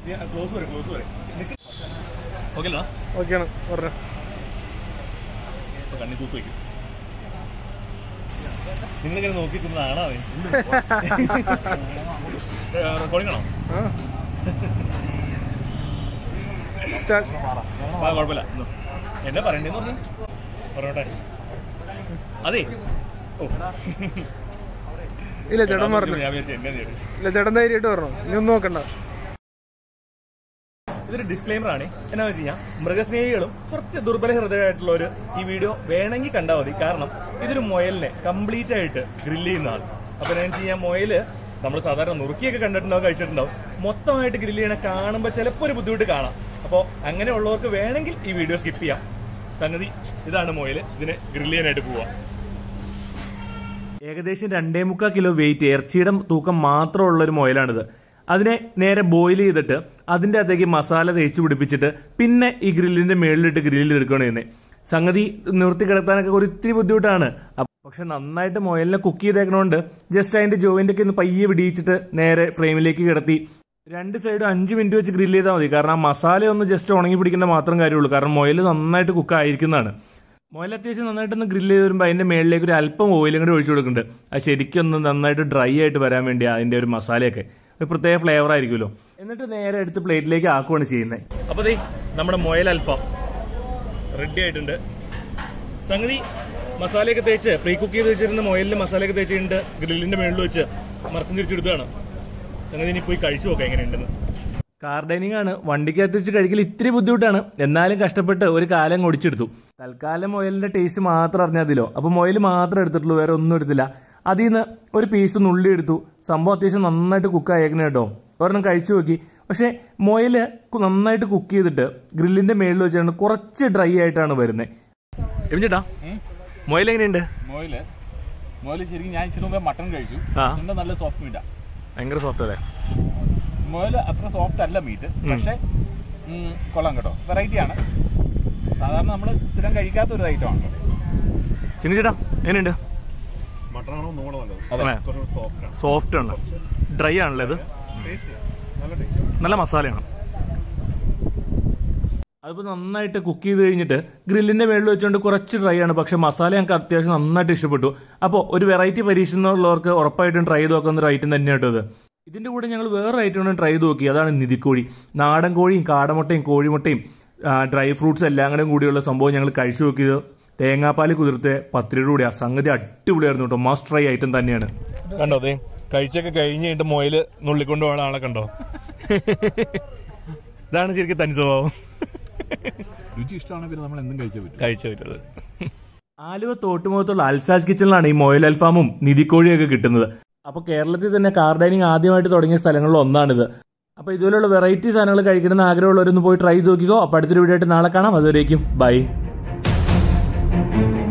Close വരെ close വരെ okay അല്ല ഓക്കെയാണ് പറഞ്ഞു കണ്ണി തൂത്ത് വയ്ക്കും നിങ്ങളിങ്ങനെ നോക്കി തിന്നതാണോ അവൻ റെക്കോർഡിംഗ് ആണോ ആ സ്റ്റാർട്ട് ആ കുഴപ്പമില്ല ഇന്നോ. എന്നാ പറയണ്ടേന്ന് പറഞ്ഞു പറഞ്ഞോട്ടെ അതെ ഓ ഇല്ല ചേട്ടൻ പറഞ്ഞു ഞാൻ വിചാരിച്ചു എന്നെ നേടി ഇല്ല ചേട്ടൻ ധൈര്യമായിട്ട് പറഞ്ഞു ഇനി ഒന്നും നോക്കണ്ട ഇതൊരു ഡിസ്ക്ലൈമർ ആണ് എന്നാ വെച്ച് കഴിഞ്ഞാൽ മൃഗസ്നേഹികളും കുറച്ച് ദുർബല ഹൃദയമായിട്ടുള്ളവർ ഈ വീഡിയോ വേണമെങ്കിൽ കണ്ടാൽ മതി കാരണം ഇതൊരു മുയലിനെ കംപ്ലീറ്റ് ആയിട്ട് ഗ്രില്ല് ചെയ്യുന്നതാണ് അപ്പൊ ഞാൻ വെച്ച് കഴിഞ്ഞാൽ മുയല് നമ്മൾ സാധാരണ നുറുക്കിയൊക്കെ കണ്ടിട്ടുണ്ടാവും കഴിച്ചിട്ടുണ്ടാവും മൊത്തമായിട്ട് ഗ്രില്ല് ചെയ്യണ കാണുമ്പോൾ ചിലപ്പോൾ ഒരു ബുദ്ധിമുട്ട് കാണാം അപ്പോൾ അങ്ങനെയുള്ളവർക്ക് വേണമെങ്കിൽ ഈ വീഡിയോ സ്കിപ്പ് ചെയ്യാം സംഗതി ഇതാണ് മുയല് ഇതിന് ഗ്രില്ല് ചെയ്യാനായിട്ട് പോവാം ഏകദേശം രണ്ടേ മുക്കാൽ കിലോ വെയിറ്റ് ഇറച്ചിയുടെ തൂക്കം മാത്രമുള്ള ഒരു മുയലാണിത് അതിനെ നേരെ ബോയിൽ ചെയ്തിട്ട് അതിന്റെ അകത്തേക്ക് മസാല തേച്ച് പിടിപ്പിച്ചിട്ട് പിന്നെ ഈ ഗ്രില്ലിന്റെ മേളിലിട്ട് ഗ്രില്ലിൽ എടുക്കുകയാണ് ചെയ്യുന്നത് സംഗതി നിർത്തി കിടത്താനൊക്കെ ഒരു ഇത്തിരി ബുദ്ധിമുട്ടാണ് അപ്പ- പക്ഷെ നന്നായിട്ട് മുയലിനെ കുക്ക് ചെയ്തേക്കണോണ്ട് ജസ്റ്റ് അതിന്റെ ജോയിന്റ് ഒക്കെ ഒന്ന് പയ്യെ പിടിയിച്ചിട്ട് നേരെ ഫ്രെയിമിലേക്ക് കിടത്തി രണ്ട് സൈഡും അഞ്ച് മിനിറ്റ് വെച്ച് ഗ്രില്ല് ചെയ്താൽ മതി കാരണം ആ മസാല ഒന്ന് ജസ്റ്റ് ഉണങ്ങി പിടിക്കേണ്ട മാത്രം കാര്യമുള്ളൂ കാരണം മുയൽ നന്നായിട്ട് കുക്ക് ആയിരിക്കുന്നതാണ് മുയൽ അത്യാവശ്യം നന്നായിട്ടൊന്ന് ഗ്രില്ല് ചെയ്ത് വരുമ്പോൾ അതിന്റെ മേളിലേക്ക് ഒരു അല്പം ഓയിലും കൂടി ഒഴിച്ചു കൊടുക്കുന്നുണ്ട് അത് ശരിക്കും ഒന്ന് നന്നായിട്ട് ഡ്രൈ ആയിട്ട് വരാൻ വേണ്ടി അതിന്റെ ഒരു മസാലയൊക്കെ ഒരു പ്രത്യേക ഫ്ലേവർ ആയിരിക്കുമല്ലോ എന്നിട്ട് നേരെ എടുത്ത് പ്ലേറ്റിലേക്ക് ആക്കുവാണ് ചെയ്യുന്നത് അപ്പൊ ദേ നമ്മുടെ മുയൽ അൽഫാം റെഡി ആയിട്ടുണ്ട് സംഗതി മസാലയൊക്കെ തേച്ച് പ്രീ കുക്ക് ചെയ്ത് വെച്ചിരുന്ന മുയലിൽ മസാലയൊക്കെ തേച്ചിട്ടുണ്ട് ഗ്രില്ലിന്റെ മേളിൽ വെച്ച് മറച്ചും തിരിച്ചെടുക്കുകയാണ് സംഗതി ഇനി പോയി കഴിച്ചു നോക്കാം എങ്ങനെയുണ്ടെന്ന് കാർ ഡൈനിങ് ആണ് വണ്ടിക്കകത്ത് വെച്ച് കഴിക്കൽ ഇത്തിരി ബുദ്ധിമുട്ടാണ് എന്നാലും കഷ്ടപ്പെട്ട് ഒരു കാലം ഒടിച്ചെടുത്തു തൽക്കാലം മുയലിന്റെ ടേസ്റ്റ് മാത്രം അറിഞ്ഞാൽ മതിയല്ലോ അപ്പൊ മുയൽ മാത്രം എടുത്തിട്ടുള്ളൂ വേറെ ഒന്നും എടുത്തില്ല അതിൽ നിന്ന് ഒരു പീസ് നുള്ളി എടുത്തു സംഭവം അത്യാവശ്യം നന്നായിട്ട് കുക്ക് ആയേക്കണ കേട്ടോ ഒരെണ്ണം കഴിച്ചു നോക്കി പക്ഷെ മുയല് കു- നന്നായിട്ട് കുക്ക് ചെയ്തിട്ട് ഗ്രില്ലിന്റെ മേളിൽ വെച്ചാണ് കുറച്ച് ഡ്രൈ ആയിട്ടാണ് വരുന്നത് ചേട്ടാ മുയൽ എങ്ങനെയുണ്ട് മോയില് മോയില് ശരിക്കും ഞാൻ ഇച്ചിരി മുമ്പേ മട്ടൺ കഴിച്ചു ആ. ഇതിന്റെ നല്ല സോഫ്റ്റ് മീറ്റാ ഭയങ്കര സോഫ്റ്റ് അല്ലേ മോയില് അത്ര സോഫ്റ്റ് അല്ല മീറ്റ് പക്ഷെ ഉം, കൊള്ളാം കേട്ടോ വെറൈറ്റി ആണ് സാധാരണ നമ്മൾ സ്ഥിരം കഴിക്കാത്ത ഒരു ഐറ്റം ആണ് ചിന്നി ചേട്ടാ എങ്ങനെയുണ്ട് മട്ടണാണോ നൂണോ നല്ലത് അതെ. കുറച്ച് സോഫ്റ്റ് ആണ് സോഫ്റ്റ് ആണ് ഡ്രൈ ആണല്ലോ ഇത് ടേസ്റ്റ് നല്ല ടേസ്റ്റ് നല്ല മസാലയാണ് അതിപ്പോൾ നന്നായിട്ട് കുക്ക് ചെയ്ത് കഴിഞ്ഞിട്ട് ഗ്രില്ലിന്റെ മേളിൽ വെച്ചുകൊണ്ട് കുറച്ച് ഡ്രൈ ആണ് പക്ഷെ മസാല ഞങ്ങൾക്ക് അത്യാവശ്യം നന്നായിട്ട് ഇഷ്ടപ്പെട്ടു അപ്പോൾ ഒരു വെറൈറ്റി പരീക്ഷണമുള്ളവർക്ക് ഉറപ്പായിട്ടും ട്രൈ ചെയ്ത് നോക്കുന്ന ഒരു ഐറ്റം തന്നെയാട്ടോ ഇത് ഇതിന്റെ കൂടെ ഞങ്ങൾ വേറെ ഐറ്റം ട്രൈ ചെയ്ത് നോക്കി അതാണ് നിധിക്കോഴി നാടൻ കോഴിയും കാടമുട്ടയും കോഴിമുട്ടയും ഡ്രൈ ഫ്രൂട്ട്സ് എല്ലാം കൂടെ കൂടിയുള്ള സംഭവം ഞങ്ങൾ കഴിച്ചു നോക്കിയത് തേങ്ങാപ്പാൽ കുതിർത്ത് പത്തിരിയുടെ കൂടെ ആ സംഗതി അടിപൊളിയായിരുന്നു കേട്ടോ മസ്റ്റ് ട്രൈ ഐറ്റം തന്നെയാണ് കണ്ടോ അതെ കഴിച്ചൊക്കെ കഴിഞ്ഞ് കഴിഞ്ഞിട്ട് മൊയില് നുള്ളിക്കൊണ്ട് പോകാൻ ആളെ കണ്ടോ ഇതാണ് ശരിക്കും തനി സ്വഭാവം രുചി ഇഷ്ടമാണ് പിന്നെ നമ്മൾ എന്തും കഴിച്ചേ പറ്റും കഴിച്ചു പറ്റുന്നത് ആലുവ തോട്ടുമുഖത്തുള്ള അൽസാജ് കിച്ചണിലാണ് ഈ മൊയൽ അൽഫാമും നിധിക്കോഴിയൊക്കെ കിട്ടുന്നത് അപ്പൊ കേരളത്തിൽ തന്നെ കാർ ഡൈനിങ് ആദ്യമായിട്ട് തുടങ്ങിയ സ്ഥലങ്ങളിൽ ഒന്നാണിത് അപ്പൊ ഇതുപോലുള്ള വെറൈറ്റി സാധനങ്ങൾ കഴിക്കണമെന്ന് ആഗ്രഹമുള്ളവരൊന്ന് പോയി ട്രൈ ചെയ്ത് നോക്കിക്കോ അപ്പൊ അടുത്തൊരു വീഡിയോ ആയിട്ട് നാളെ കാണാം അതുവരേക്കും ബൈ